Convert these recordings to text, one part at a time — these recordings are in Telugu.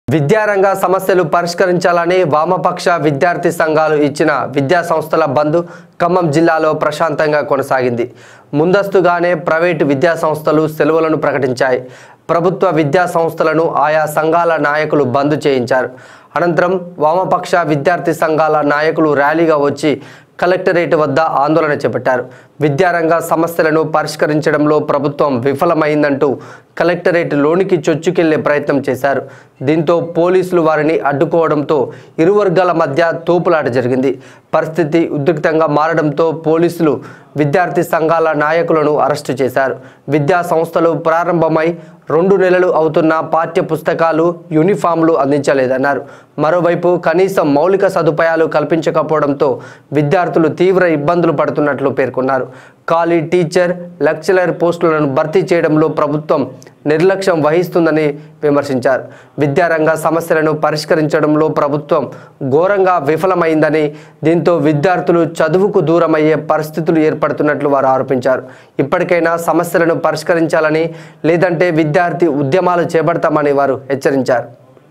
విద్యారంగ సమస్యలు పరిష్కరించాలని వామపక్ష విద్యార్థి సంఘాలు ఇచ్చిన విద్యా సంస్థల బంద్ ఖమ్మం జిల్లాలో ప్రశాంతంగా కొనసాగింది ముందస్తుగానే ప్రైవేటు విద్యా సంస్థలు సెలవులను ప్రకటించాయి ప్రభుత్వ విద్యా సంస్థలను ఆయా సంఘాల నాయకులు బంద్ చేయించారు అనంతరం వామపక్ష విద్యార్థి సంఘాల నాయకులు ర్యాలీగా వచ్చి కలెక్టరేట్ వద్ద ఆందోళన చేపట్టారు విద్యారంగ సమస్యలను పరిష్కరించడంలో ప్రభుత్వం విఫలమైందంటూ కలెక్టరేట్ లోనికి చొచ్చుకెళ్లే ప్రయత్నం చేశారు దీంతో పోలీసులు వారిని అడ్డుకోవడంతో ఇరు వర్గాల మధ్య తోపులాట జరిగింది పరిస్థితి ఉద్రిక్తంగా మారడంతో పోలీసులు విద్యార్థి సంఘాల నాయకులను అరెస్టు చేశారు విద్యా సంస్థలు ప్రారంభమై రెండు నెలలు అవుతున్న పాఠ్య పుస్తకాలు యూనిఫామ్లు అందించలేదన్నారు మరోవైపు కనీసం మౌలిక సదుపాయాలు కల్పించకపోవడంతో విద్యార్థులు తీవ్ర ఇబ్బందులు పడుతున్నట్లు పేర్కొన్నారు ఖాళీ టీచర్ లెక్చరర్ పోస్టులను భర్తీ చేయడంలో ప్రభుత్వం నిర్లక్ష్యం వహిస్తుందని విమర్శించారు విద్యారంగ సమస్యలను పరిష్కరించడంలో ప్రభుత్వం ఘోరంగా విఫలమైందని దీంతో విద్యార్థులు చదువుకు దూరమయ్యే పరిస్థితులు ఏర్పడుతున్నట్లు వారు ఆరోపించారు ఇప్పటికైనా సమస్యలను పరిష్కరించాలని లేదంటే విద్యార్థి ఉద్యమాలు చేపడతామని వారు హెచ్చరించారు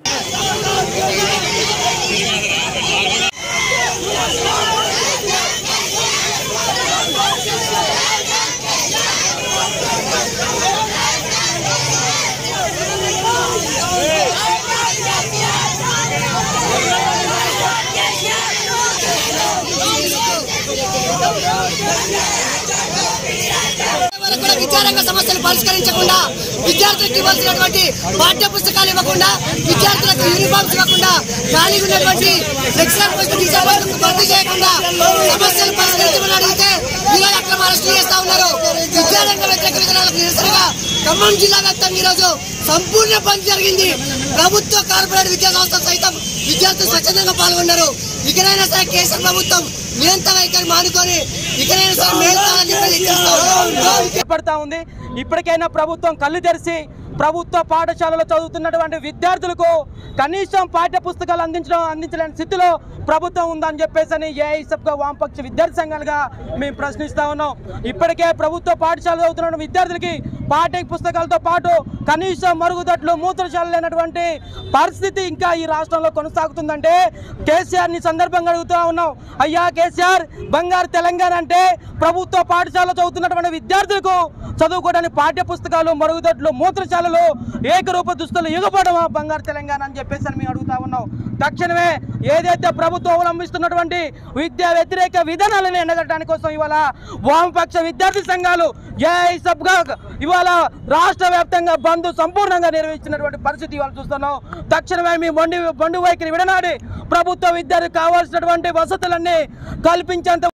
వరకు కూడా విద్యారంగ సమస్యలు పరిష్కరించకుండా విద్యార్థులకు ఇవ్వాల్సినటువంటి పాఠ్య పుస్తకాలు ఇవ్వకుండా విద్యార్థులకు యూనిఫామ్స్ ఇవ్వకుండా ఖాళీగా ఉన్నటువంటి లెక్చరర్ పోస్ట్ టీచర్ పోస్టులకు భర్తీ చేయకుండా సమస్యలు పరిష్కరించమని అడిగితే ఈరోజు అక్రమ అరెస్టులు చేస్తా ఉన్నారు విద్యారంగ వ్యతిరేక విధానాలకు నిరసనగా ఖమ్మం జిల్లా వ్యాప్తంగా ఈరోజు సంపూర్ణ బంద్ జరిగింది ప్రభుత్వ కార్పొరేట్ విద్యా సంస్థ సైతం విద్యార్థులు స్వచ్ఛందంగా పాల్గొన్నారు ఇకనైనా సరే కేసీఆర్ ప్రభుత్వం నిరంతర వైఖరి మానుకొని ఇకనైనా సరే మేల్తాలని చెప్పి హెచ్చరిస్తా ఉన్నాం. పడతా ఉంది ఇప్పటికైనా ప్రభుత్వం కళ్ళు తెరిచి ప్రభుత్వ పాఠశాలలో చదువుతున్నటువంటి విద్యార్థులకు కనీసం పాఠ్య పుస్తకాలు అందించడం అందించలేని స్థితిలో ప్రభుత్వం ఉందని చెప్పేసి అని ఏఐసబ్గా వామపక్ష విద్యార్థి సంఘాలుగా మేము ప్రశ్నిస్తా ఉన్నాం ఇప్పటికే ప్రభుత్వ పాఠశాల చదువుతున్న విద్యార్థులకి పాఠ్య పుస్తకాలతో పాటు కనీసం మరుగుదొడ్లు మూత్రశాలలు లేనటువంటి పరిస్థితి ఇంకా ఈ రాష్ట్రంలో కొనసాగుతుందంటే కేసీఆర్ ని సందర్భంగా అడుగుతూ ఉన్నాం అయ్యా కేసీఆర్ బంగారు తెలంగాణ అంటే ప్రభుత్వ పాఠశాల చదువుతున్నటువంటి విద్యార్థులకు చదువుకోవడానికి పాఠ్య పుస్తకాలు మరుగుదొడ్లు మూత్రశాలలు ఏకరూప దుస్తులు ఇవ్వబడమా బంగారు తెలంగాణ అని చెప్పేసి అని మేము అడుగుతా ఉన్నాం తక్షణమే ఏదైతే ప్రభుత్వం అవలంబిస్తున్నటువంటి విద్యా వ్యతిరేక విధానాలను ఎండగట్టడానికి కోసం ఇవాళ వామపక్ష విద్యార్థి సంఘాలు ఏఐ సబ్గా ఇవాళ రాష్ట్ర వ్యాప్తంగా బంద్ సంపూర్ణంగా నిర్వహించినటువంటి పరిస్థితి ఇవాళ చూస్తున్నాం తక్షణమే మీ మొండి మొండి వైఖరి విడనాడి ప్రభుత్వ విద్యార్థి కావాల్సినటువంటి వసతులన్నీ కల్పించేంత